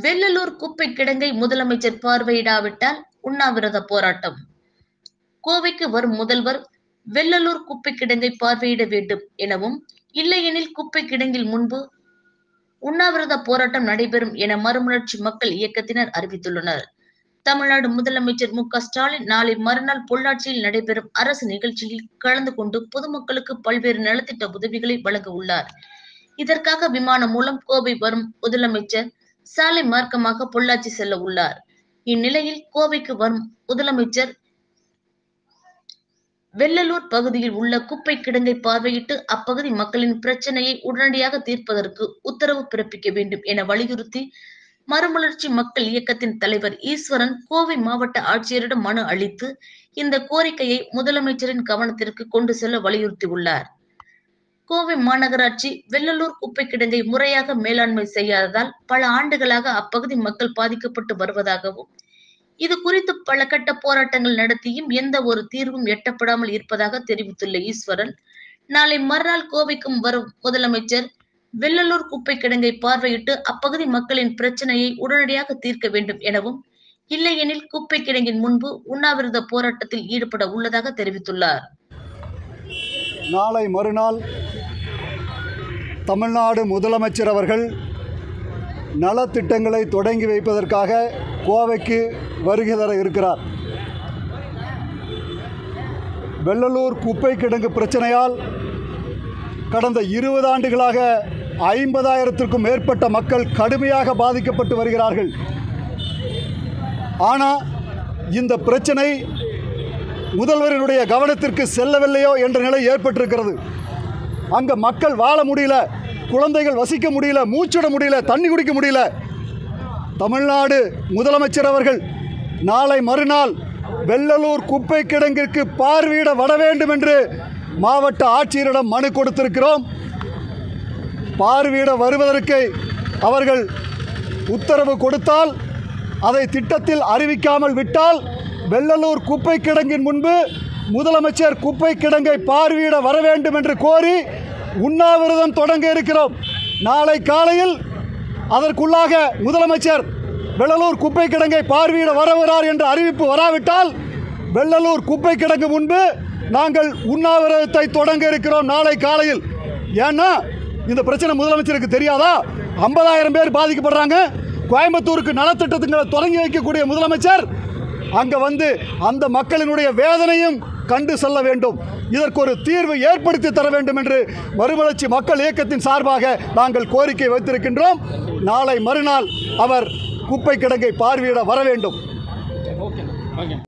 வெள்ளலூர் குப்பை கிடங்கை முதலமைச்சர் பார்வையிடாவிட்டால் உண்ணாவிரத போராட்டம் கோவைக்கு வரும் முதல்வர் வெள்ளலூர் குப்பை கிடங்கை பார்வையிட வேண்டும் எனவும் இல்லையெனில் குப்பை கிடங்கில் முன்பு உண்ணாவிரத போராட்டம் நடைபெறும் என மறுமலர்ச்சி மக்கள் இயக்கத்தினர் அறிவித்துள்ளனர் தமிழ்நாடு முதலமைச்சர் மு க ஸ்டாலின் நாளை மறுநாள் பொள்ளாச்சியில் நடைபெறும் அரசு நிகழ்ச்சியில் கலந்து கொண்டு பொதுமக்களுக்கு பல்வேறு நலத்திட்ட உதவிகளை வழங்க உள்ளார் இதற்காக விமானம் மூலம் கோவை வரும் முதலமைச்சர் சாலை மார்க்கமாக பொள்ளாச்சி செல்ல உள்ளார் இந்நிலையில் கோவைக்கு வரும் முதலமைச்சர் வெள்ளலூர் பகுதியில் உள்ள குப்பை கிடங்கை பார்வையிட்டு அப்பகுதி மக்களின் பிரச்சனையை உடனடியாக தீர்ப்பதற்கு உத்தரவு பிறப்பிக்க வேண்டும் என வலியுறுத்தி மறுமலர்ச்சி மக்கள் இயக்கத்தின் தலைவர் ஈஸ்வரன் கோவை மாவட்ட ஆட்சியரிடம் மனு அளித்து இந்த கோரிக்கையை முதலமைச்சரின் கவனத்திற்கு கொண்டு செல்ல வலியுறுத்தியுள்ளார் கோவை மாநகராட்சி வெள்ளலூர் குப்பை கிடங்கை முறையாக மேலாண்மை செய்யாததால் பல ஆண்டுகளாக அப்பகுதி மக்கள் பாதிக்கப்பட்டு வருவதாகவும் இது குறித்து பல கட்ட போராட்டங்கள் நடத்தியும் எந்த ஒரு தீர்வும் எட்டப்படாமல் இருப்பதாக தெரிவித்துள்ள ஈஸ்வரன் நாளை மறுநாள் கோவைக்கும் வரும் முதலமைச்சர் வெள்ளலூர் குப்பை கிடங்கை பார்வையிட்டு அப்பகுதி மக்களின் பிரச்சனையை உடனடியாக தீர்க்க வேண்டும் எனவும் இல்லையெனில் குப்பை கிடங்கின் முன்பு உண்ணாவிரத போராட்டத்தில் ஈடுபட உள்ளதாக தெரிவித்துள்ளார் நாளை மறுநாள் தமிழ்நாடு முதலமைச்சர் அவர்கள் நலத்திட்டங்களை தொடங்கி வைப்பதற்காக கோவைக்கு வருகை தர இருக்கிறார் வெள்ளலூர் குப்பை கிடங்கு பிரச்சனையால் கடந்த இருபது ஆண்டுகளாக ஐம்பதாயிரத்திற்கும் மேற்பட்ட மக்கள் கடுமையாக பாதிக்கப்பட்டு வருகிறார்கள் ஆனால் இந்த பிரச்சனை முதல்வரினுடைய கவனத்திற்கு செல்லவில்லையோ என்ற நிலை ஏற்பட்டிருக்கிறது அங்கே மக்கள் வாழ முடியல குழந்தைகள் வசிக்க முடியல மூச்சிட முடியல தண்ணி குடிக்க முடியல தமிழ்நாடு முதலமைச்சர் அவர்கள் நாளை மறுநாள் வெள்ளலூர் குப்பை கிடங்கிற்கு பார்வையிட வர வேண்டும் என்று மாவட்ட ஆட்சியரிடம் மனு கொடுத்திருக்கிறோம் பார்வையிட வருவதற்கு அவர்கள் உத்தரவு கொடுத்தால் அதை திட்டத்தில் அறிவிக்காமல் விட்டால் வெள்ளலூர் குப்பை கிடங்கின் முன்பு முதலமைச்சர் குப்பை கிடங்கை பார்வையிட வர வேண்டும் என்று கோரி உண்ணாவிரதம் தொடங்க இருக்கிறோம் நாளை காலையில் அதற்குள்ளாக முதலமைச்சர் வெள்ளலூர் குப்பை கிடங்கை பார்வையிட வரவுகிறார் என்ற அறிவிப்பு வராவிட்டால் வெள்ளலூர் குப்பை கிடங்கு முன்பு நாங்கள் உண்ணாவிரதத்தை தொடங்க இருக்கிறோம் நாளை காலையில் ஏன்னா இந்த பிரச்சனை முதலமைச்சருக்கு தெரியாதா ஐம்பதாயிரம் பேர் பாதிக்கப்படுறாங்க கோயம்புத்தூருக்கு நலத்திட்டங்களை தொடங்கி வைக்கக்கூடிய முதலமைச்சர் அங்கே வந்து அந்த மக்களினுடைய வேதனையும் கண்டு செல்ல வேண்டும் இதற்கு ஒரு தீர்வு ஏற்படுத்தி தர வேண்டும் என்று மறுமலர்ச்சி மக்கள் இயக்கத்தின் சார்பாக நாங்கள் கோரிக்கை வைத்திருக்கின்றோம் நாளை மறுநாள் அவர் குப்பை கிடங்கை பார்வையிட வர வேண்டும்